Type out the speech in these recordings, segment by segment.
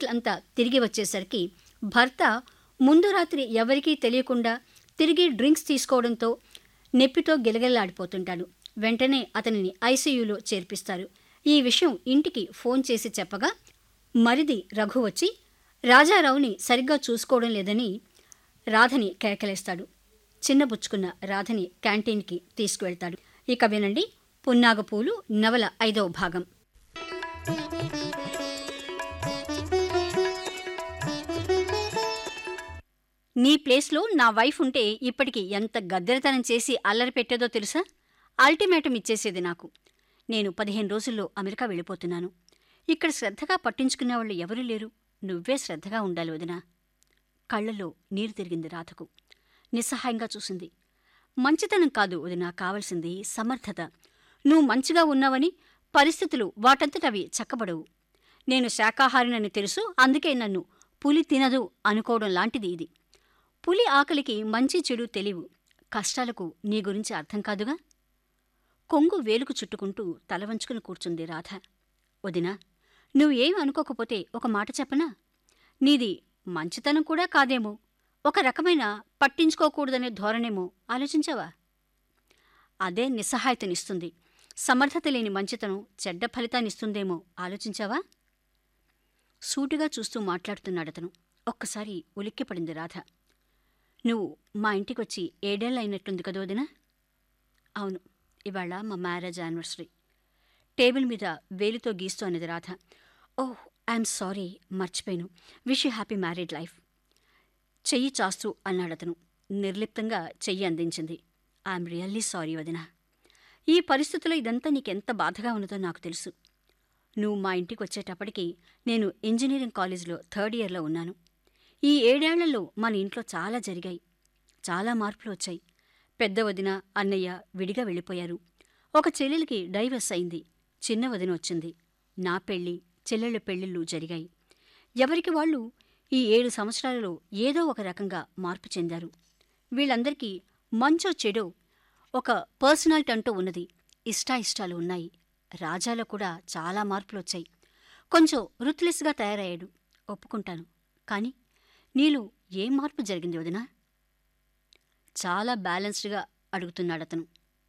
hospital అంతా తిరిగి వచ్చేసరికి భర్త ముందు రాత్రి ఎవరికీ తెలియకుండా తిరిగి డ్రింక్స్ తీసుకోవడంతో నొప్పితో గిలగిల్లాడిపోతుంటాడు వెంటనే అతనిని ఐసీయూలో చేర్పిస్తారు ఈ విషయం ఇంటికి ఫోన్ చేసి చెప్పగా మరిది రఘు వచ్చి రాజారావుని సరిగ్గా చూసుకోవడం లేదని రాధని కేకలేస్తాడు చిన్నబుచ్చుకున్న రాధని క్యాంటీన్కి తీసుకువెళ్తాడు ఇక వినండి పున్నాగపూలు నవల ఐదవ భాగం నీ ప్లేస్లో నా వైఫ్ ఉంటే ఇప్పటికి ఎంత గద్దెరతనం చేసి అల్లరి పెట్టేదో తెలుసా అల్టిమేటం ఇచ్చేసేది నాకు నేను పదిహేను రోజుల్లో అమెరికా వెళ్ళిపోతున్నాను ఇక్కడ శ్రద్ధగా పట్టించుకునే వాళ్ళు ఎవరూ లేరు నువ్వే శ్రద్ధగా ఉండాలి వదినా కళ్ళలో నీరు తిరిగింది రాధకు నిస్సహాయంగా చూసింది మంచితనం కాదు వదినా కావలసింది సమర్థత నువ్వు మంచిగా ఉన్నావని పరిస్థితులు వాటంతటవి చక్కబడవు నేను శాకాహారినని తెలుసు అందుకే నన్ను పులి తినదు అనుకోవడం లాంటిది ఇది పులి ఆకలికి మంచి చెడు తెలివు కష్టాలకు నీ గురించి అర్థం కాదుగా కొంగు వేలుకు చుట్టుకుంటూ తల వంచుకుని కూర్చుంది రాధ వదినా నువ్వు ఏం అనుకోకపోతే ఒక మాట చెప్పనా నీది మంచితనం కూడా కాదేమో ఒక రకమైన పట్టించుకోకూడదనే ధోరణేమో ఆలోచించావా అదే నిస్సహాయతనిస్తుంది సమర్థత లేని మంచితనం చెడ్డ ఫలితాన్నిస్తుందేమో ఆలోచించావా సూటిగా చూస్తూ మాట్లాడుతున్నాడతను ఒక్కసారి ఉలిక్కిపడింది రాధ నువ్వు మా ఇంటికొచ్చి ఏడేళ్ళైనట్టుంది కదా వదినా అవును ఇవాళ మా మ్యారేజ్ యానివర్సరీ టేబుల్ మీద వేలితో గీస్తూ అన్నది రాధ ఓహ్ ఐఎమ్ సారీ మర్చిపోయాను wish you happy married life చెయ్యి చాస్తూ అన్నాడతను నిర్లిప్తంగా చెయ్యి అందించింది ఐఎమ్ రియల్లీ సారీ వదిన ఈ పరిస్థితుల్లో ఇదంతా నీకెంత బాధగా ఉన్నదో నాకు తెలుసు నువ్వు మా ఇంటికి వచ్చేటప్పటికి నేను ఇంజనీరింగ్ కాలేజీలో థర్డ్ ఇయర్లో ఉన్నాను ఈ ఏడేళ్లలో మన ఇంట్లో చాలా జరిగాయి చాలా మార్పులు వచ్చాయి పెద్ద వదిన అన్నయ్య విడిగా వెళ్ళిపోయారు ఒక చెల్లెలికి డైవర్స్ అయింది చిన్న వదిన వచ్చింది నా పెళ్ళి చెల్లెళ్ళ పెళ్ళిళ్ళు జరిగాయి ఎవరికి వాళ్ళు ఈ ఏడు సంవత్సరాలలో ఏదో ఒక రకంగా మార్పు చెందారు వీళ్ళందరికీ మంచో చెడో ఒక పర్సనాలిటీ అంటూ ఉన్నది ఇష్టాయిష్టాలు ఉన్నాయి రాజాలో కూడా చాలా మార్పులు వచ్చాయి కొంచెం రుత్లెస్గా తయారయ్యాడు ఒప్పుకుంటాను కానీ నీలో ఏం మార్పు జరిగింది వదినా చాలా బ్యాలెన్స్డ్గా అడుగుతున్నాడతను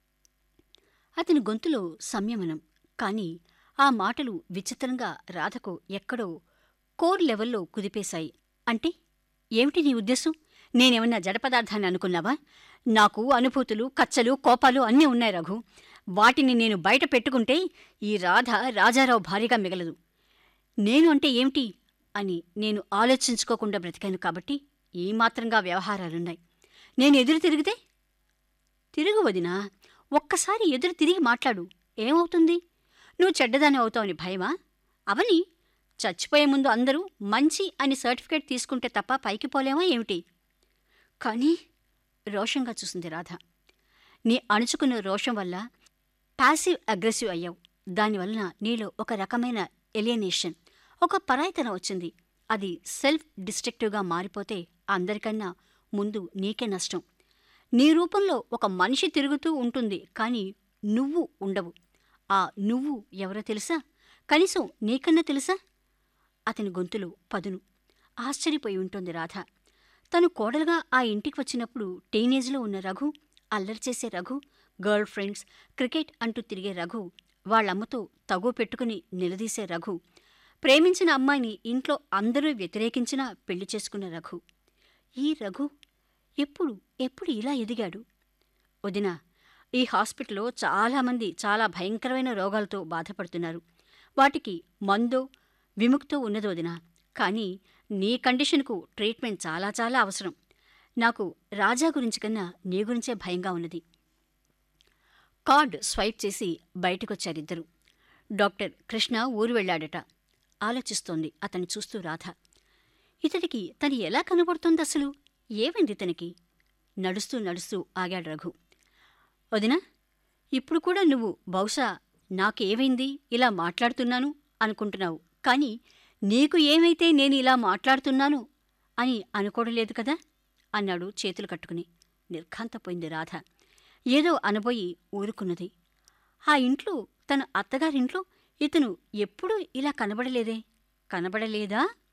అతని గొంతులో సంయమనం కానీ ఆ మాటలు విచిత్రంగా రాధకు ఎక్కడో కోర్ లెవెల్లో కుదిపేశాయి అంటే ఏమిటి నీ ఉద్దేశం నేనేమన్నా జడ పదార్థాన్ని అనుకున్నావా నాకు అనుభూతులు కచ్చలు కోపాలు అన్నీ ఉన్నాయి రఘు వాటిని నేను బయట పెట్టుకుంటే ఈ రాధ రాజారావు భారీగా మిగలదు నేను అంటే ఏమిటి అని నేను ఆలోచించుకోకుండా బ్రతికాను కాబట్టి ఈ మాత్రంగా వ్యవహారాలున్నాయి నేను ఎదురు తిరిగితే తిరుగు వదినా ఒక్కసారి ఎదురు తిరిగి మాట్లాడు ఏమవుతుంది నువ్వు చెడ్డదాని అవుతావని భయమా అవని చచ్చిపోయే ముందు అందరూ మంచి అని సర్టిఫికేట్ తీసుకుంటే తప్ప పైకి పోలేమా ఏమిటి కానీ రోషంగా చూసింది రాధ నీ అణుచుకున్న రోషం వల్ల ప్యాసివ్ అగ్రెసివ్ అయ్యావు దానివలన నీలో ఒక రకమైన ఎలియనేషన్ ఒక పరాయితనం వచ్చింది అది సెల్ఫ్ డిస్ట్రక్టివ్గా మారిపోతే అందరికన్నా ముందు నీకే నష్టం నీ రూపంలో ఒక మనిషి తిరుగుతూ ఉంటుంది కానీ నువ్వు ఉండవు ఆ నువ్వు ఎవరో తెలుసా కనీసం నీకన్నా తెలుసా అతని గొంతులో పదును ఆశ్చర్యపోయి ఉంటుంది రాధ తను కోడలుగా ఆ ఇంటికి వచ్చినప్పుడు టీనేజ్లో ఉన్న రఘు అల్లరి చేసే రఘు గర్ల్ ఫ్రెండ్స్ క్రికెట్ అంటూ తిరిగే రఘు వాళ్ళమ్మతో తగు పెట్టుకుని నిలదీసే రఘు ప్రేమించిన అమ్మాయిని ఇంట్లో అందరూ వ్యతిరేకించినా పెళ్లి చేసుకున్న రఘు ఈ రఘు ఎప్పుడు ఎప్పుడు ఇలా ఎదిగాడు వదిన ఈ హాస్పిటల్లో చాలామంది చాలా భయంకరమైన రోగాలతో బాధపడుతున్నారు వాటికి మందో విముక్తో ఉన్నది వదిన కానీ నీ కండిషన్కు ట్రీట్మెంట్ చాలా చాలా అవసరం నాకు రాజా గురించి కన్నా నీ గురించే భయంగా ఉన్నది కార్డ్ స్వైప్ చేసి బయటకొచ్చారిద్దరు డాక్టర్ కృష్ణ ఊరు వెళ్ళాడట ఆలోచిస్తోంది అతన్ని చూస్తూ రాధ ఇతడికి తను ఎలా కనబడుతోంది అసలు ఏమైంది తనకి నడుస్తూ నడుస్తూ ఆగాడు రఘు వదినా ఇప్పుడు కూడా నువ్వు బహుశా నాకేమైంది ఇలా మాట్లాడుతున్నాను అనుకుంటున్నావు కానీ నీకు ఏమైతే నేను ఇలా మాట్లాడుతున్నాను అని అనుకోవడం లేదు కదా అన్నాడు చేతులు కట్టుకుని నిర్ఘాంతపోయింది రాధ ఏదో అనబోయి ఊరుకున్నది ఆ ఇంట్లో తన అత్తగారింట్లో ఇతను ఎప్పుడూ ఇలా కనబడలేదే కనబడలేదా